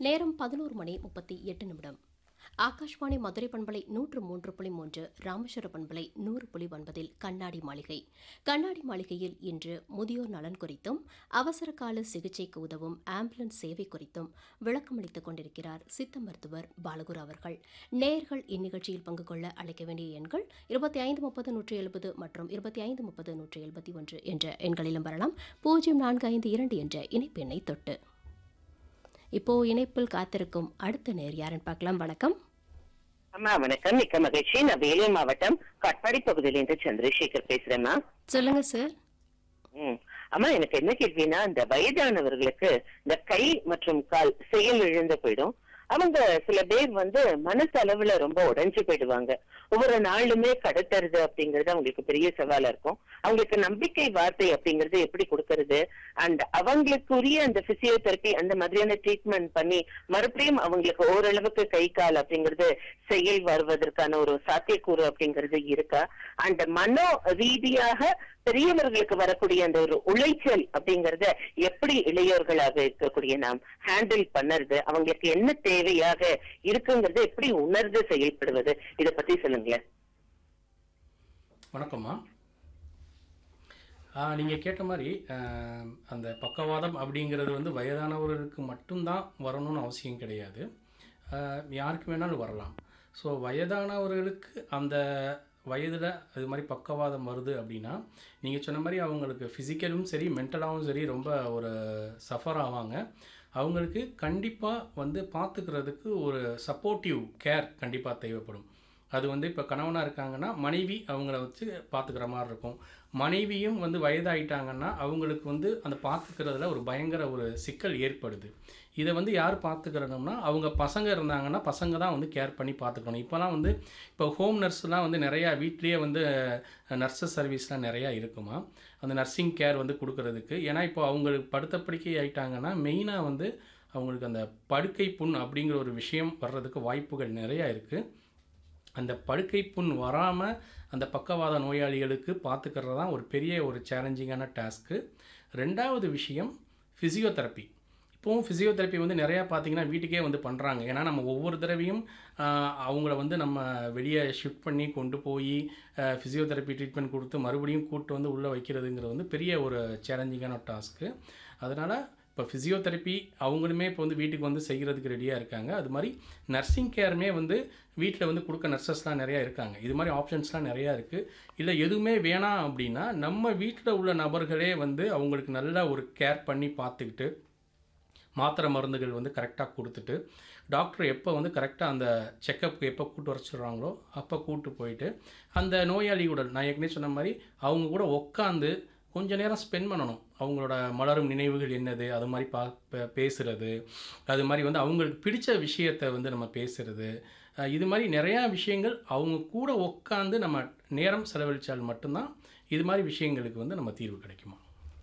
நேரம் பதினோரு மணி முப்பத்தி எட்டு நிமிடம் ஆகாஷ்வாணி மதுரை பண்பலை நூற்று மூன்று புள்ளி மூன்று ராமேஸ்வர பண்பலை நூறு புள்ளி ஒன்பதில் கண்ணாடி மாளிகை கண்ணாடி மாளிகையில் இன்று முதியோர் நலன் குறித்தும் அவசர கால சிகிச்சைக்கு உதவும் ஆம்புலன்ஸ் சேவை குறித்தும் விளக்கமளித்துக் கொண்டிருக்கிறார் சித்த மருத்துவர் பாலகுரு அவர்கள் நேயர்கள் இந்நிகழ்ச்சியில் பங்கு கொள்ள அழைக்க வேண்டிய எண்கள் இருபத்தி ஐந்து முப்பது நூற்றி எழுபது மற்றும் இருபத்தி ஐந்து முப்பது நூற்றி எழுபத்தி ஒன்று என்ற எண்களிலும் வரலாம் பூஜ்ஜியம் நான்கு ஐந்து இரண்டு என்ற இணைப்பு எண்ணை தொட்டு இப்போ இணைப்பில் காத்திருக்கும் அடுத்த நேர் யாருன்னு பார்க்கலாம் வணக்கம் அம்மா வணக்கம் மிக்க மகிழ்ச்சி நான் வேலூர் மாவட்டம் காட்பாடி பகுதியிலிருந்து சந்திரசேகர் பேசுறேம்மா சொல்லுங்க சார் ம் அம்மா எனக்கு என்ன கேள்வினா இந்த வயதானவர்களுக்கு இந்த கை மற்றும் கால் செயல் இழந்து போயிடும் அவங்க சில பேர் வந்து மனசளவுல ரொம்ப உடைஞ்சு போயிடுவாங்க ஒவ்வொரு நாளுமே கடத்துறது அப்படிங்கறது அவங்களுக்கு பெரிய சவாலா இருக்கும் அவங்களுக்கு நம்பிக்கை வார்த்தை அப்படிங்கறது எப்படி கொடுக்கறது அண்ட் அவங்களுக்குரிய அந்த பிசியோதெரப்பி அந்த மாதிரியான ட்ரீட்மெண்ட் பண்ணி மறுபடியும் அவங்களுக்கு ஓரளவுக்கு கை கால் அப்படிங்கறது செயல் வருவதற்கான ஒரு சாத்தியக்கூறு அப்படிங்கிறது இருக்கா அண்ட் மனோ ரீதியாக பெரியவர்களுக்கு வரக்கூடிய அந்த ஒரு உளைச்சல் அப்படிங்கறத எப்படி இளையோர்களாக இருக்கக்கூடிய நாம் ஹேண்டில் பண்ணுறது அவங்களுக்கு என்ன தேவையாக இருக்குங்கிறத எப்படி உணர்ந்து செயல்படுவது இத பத்தி சொல்லுங்களேன் வணக்கம்மா நீங்கள் கேட்ட மாதிரி ஆஹ், அந்த பக்கவாதம் அப்படிங்கிறது வந்து வயதானவர்களுக்கு மட்டும்தான் வரணும்னு அவசியம் கிடையாது ஆஹ், யாருக்கு வேணாலும் வரலாம் ஸோ வயதானவர்களுக்கு அந்த வயதில் அது மாதிரி பக்கவாதம் வருது அப்படின்னா நீங்கள் சொன்ன மாதிரி அவங்களுக்கு ஃபிசிக்கலும் சரி மென்டலாகவும் சரி ரொம்ப ஒரு சஃபர் ஆவாங்க அவங்களுக்கு கண்டிப்பாக வந்து பார்த்துக்கிறதுக்கு ஒரு சப்போர்ட்டிவ் கேர் கண்டிப்பாக தேவைப்படும் அது வந்து இப்போ கணவனாக இருக்காங்கன்னா மனைவி அவங்கள வச்சு பார்த்துக்கிற மாதிரி இருக்கும் மனைவியும் வந்து வயதாயிட்டாங்கன்னா அவங்களுக்கு வந்து அந்த பார்த்துக்கிறதுல ஒரு பயங்கர ஒரு சிக்கல் ஏற்படுது இதை வந்து யார் பார்த்துக்கிறணும்னா அவங்க பசங்க இருந்தாங்கன்னா பசங்க தான் வந்து கேர் பண்ணி பார்த்துக்கணும் இப்போலாம் வந்து இப்போ ஹோம் நர்ஸ்லாம் வந்து நிறையா வீட்லேயே வந்து நர்சஸ் சர்வீஸ்லாம் நிறையா இருக்குமா அந்த நர்சிங் கேர் வந்து கொடுக்கறதுக்கு ஏன்னா இப்போ அவங்களுக்கு படுத்த படுக்கை ஆயிட்டாங்கன்னா மெயினாக வந்து அவங்களுக்கு அந்த படுக்கை புண் அப்படிங்கிற ஒரு விஷயம் வர்றதுக்கு வாய்ப்புகள் நிறையா இருக்குது அந்த படுக்கை புண் வராமல் அந்த பக்கவாத நோயாளிகளுக்கு பார்த்துக்கிறது தான் ஒரு பெரிய ஒரு சேலஞ்சிங்கான டாஸ்க்கு ரெண்டாவது விஷயம் ஃபிசியோதெரப்பி இப்போவும் ஃபிசியோதெரப்பி வந்து நிறையா பார்த்தீங்கன்னா வீட்டுக்கே வந்து பண்ணுறாங்க ஏன்னா நம்ம ஒவ்வொரு தடவையும் ஆஹ், அவங்கள வந்து நம்ம வெளியே ஷிஃப்ட் பண்ணி கொண்டு போய் ஃபிசியோதெரப்பி ட்ரீட்மெண்ட் கொடுத்து மறுபடியும் கூட்டு வந்து உள்ளே வைக்கிறதுங்கிறது வந்து பெரிய ஒரு சேலஞ்சிங்கான டாஸ்க்கு அதனால் இப்போ ஃபிசியோதெரப்பி அவங்களுமே இப்போ வந்து வீட்டுக்கு வந்து செய்கிறதுக்கு ரெடியாக இருக்காங்க அது மாதிரி நர்சிங் கேருமே வந்து வீட்டில் வந்து கொடுக்க நர்சஸ்லாம் நிறையா இருக்காங்க இது மாதிரி ஆப்ஷன்ஸ்லாம் நிறையா இருக்குது இல்லை எதுவுமே வேணாம் அப்படின்னா நம்ம வீட்டில் உள்ள நபர்களே வந்து அவங்களுக்கு நல்லா ஒரு கேர் பண்ணி பார்த்துக்கிட்டு மாத்திரை மருந்துகள் வந்து கரெக்டாக கொடுத்துட்டு டாக்டர் எப்போ வந்து கரெக்டாக அந்த செக்கப்புக்கு எப்போ கூட்டு வர சொல்கிறாங்களோ அப்போ கூட்டு போயிட்டு அந்த நோயாளியோட நான் ஏற்கனவே சொன்ன மாதிரி அவங்க கூட உட்காந்து கொஞ்ச நேரம் ஸ்பெண்ட் பண்ணணும் அவங்களோட மலரும் நினைவுகள் என்னது அது மாதிரி பா பே- பேசுறது அது மாதிரி வந்து அவங்களுக்கு பிடிச்ச விஷயத்தை வந்து நம்ம பேசுறது அஹ் இது மாதிரி நிறையா விஷயங்கள் அவங்க கூட உட்காந்து நம்ம நேரம் செலவழித்தால் மட்டும்தான் இது மாதிரி விஷயங்களுக்கு வந்து நம்ம தீர்வு கிடைக்குமா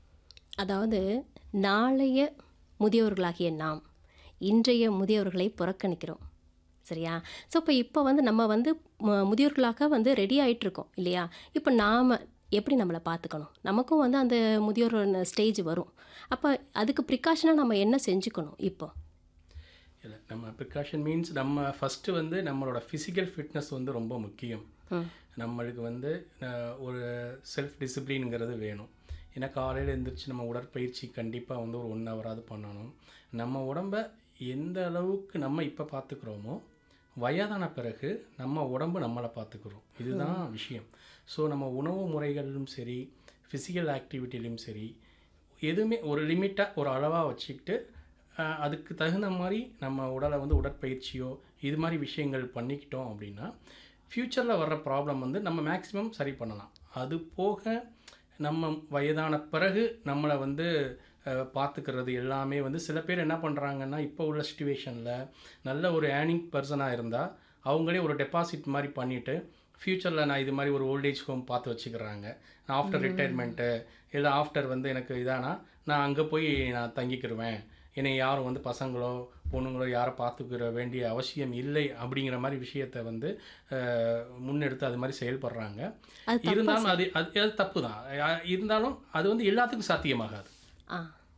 அதாவது நாளைய முதியோர்களாகிய நாம் இன்றைய முதியோர்களை புறக்கணிக்கிறோம் சரியா ஸோ இப்போ இப்போ வந்து நம்ம வந்து மு- முதியோர்களாக வந்து ரெடி ஆயிட்டு இருக்கோம் இல்லையா இப்போ நாம் எப்படி நம்மளை பார்த்துக்கணும் நமக்கும் வந்து அந்த முதியோர் ஸ்டேஜ் வரும் அப்போ அதுக்கு ப்ரிகாஷனாக நம்ம என்ன செஞ்சுக்கணும் இப்போ இல்லை நம்ம ப்ரிகாஷன் மீன்ஸ் நம்ம ஃபஸ்ட்டு வந்து நம்மளோட ஃபிசிக்கல் ஃபிட்னஸ் வந்து ரொம்ப முக்கியம் ம். நம்மளுக்கு வந்து அஹ், ஒரு செல்ஃப் டிசிப்ளின்ங்கிறது வேணும் ஏன்னா காலையில் எழுந்திரிச்சு நம்ம உடற்பயிற்சி கண்டிப்பாக வந்து ஒரு ஒன் ஹவராது பண்ணணும் நம்ம உடம்ப எந்த அளவுக்கு நம்ம இப்போ பார்த்துக்கிறோமோ வயதான பிறகு நம்ம உடம்பு நம்மளை பார்த்துக்கிறோம் இதுதான் விஷயம் ஸோ நம்ம உணவு முறைகளிலும் சரி ஃபிசிக்கல் ஆக்டிவிட்டிலையும் சரி எதுவுமே ஒரு லிமிட்டாக ஒரு அளவாக வச்சுக்கிட்டு அஹ், அதுக்கு தகுந்த மாதிரி நம்ம உடலை வந்து உடற்பயிற்சியோ இது மாதிரி விஷயங்கள் பண்ணிக்கிட்டோம் அப்படின்னா ஃப்யூச்சரில் வர்ற ப்ராப்ளம் வந்து நம்ம மேக்ஸிமம் சரி பண்ணலாம் அது போக நம்ம வயதான பிறகு நம்மளை வந்து அஹ், பார்த்துக்கிறது எல்லாமே வந்து சில பேர் என்ன பண்ணுறாங்கன்னா இப்போ உள்ள சுச்சுவேஷனில் நல்ல ஒரு ஏர்னிங் பர்சனாக இருந்தால் அவங்களே ஒரு டெபாசிட் மாதிரி பண்ணிவிட்டு ஃப்யூச்சரில் நான் இது மாதிரி ஒரு ஓல்டேஜ் ஹோம் பார்த்து வச்சுக்கிறாங்க நான் ஆஃப்டர் ரிட்டையர்மெண்ட்டு இல்லை ஆஃப்டர் வந்து எனக்கு இதானா நான் அங்கே போய் நான் தங்கிக்கிருவேன் என்னை யாரும் வந்து பசங்களோ பொண்ணுங்களோ யாரை பார்த்துக்கிற வேண்டிய அவசியம் இல்லை அப்படிங்கிற மாதிரி விஷயத்தை வந்து அஹ், முன்னெடுத்து அது மாதிரி செயல்படுறாங்க அது தப்பா இருந்தாலும் அது அது அது தப்பு தான் இருந்தாலும் அது வந்து எல்லாத்துக்கும் சாத்தியமாகாது ஆ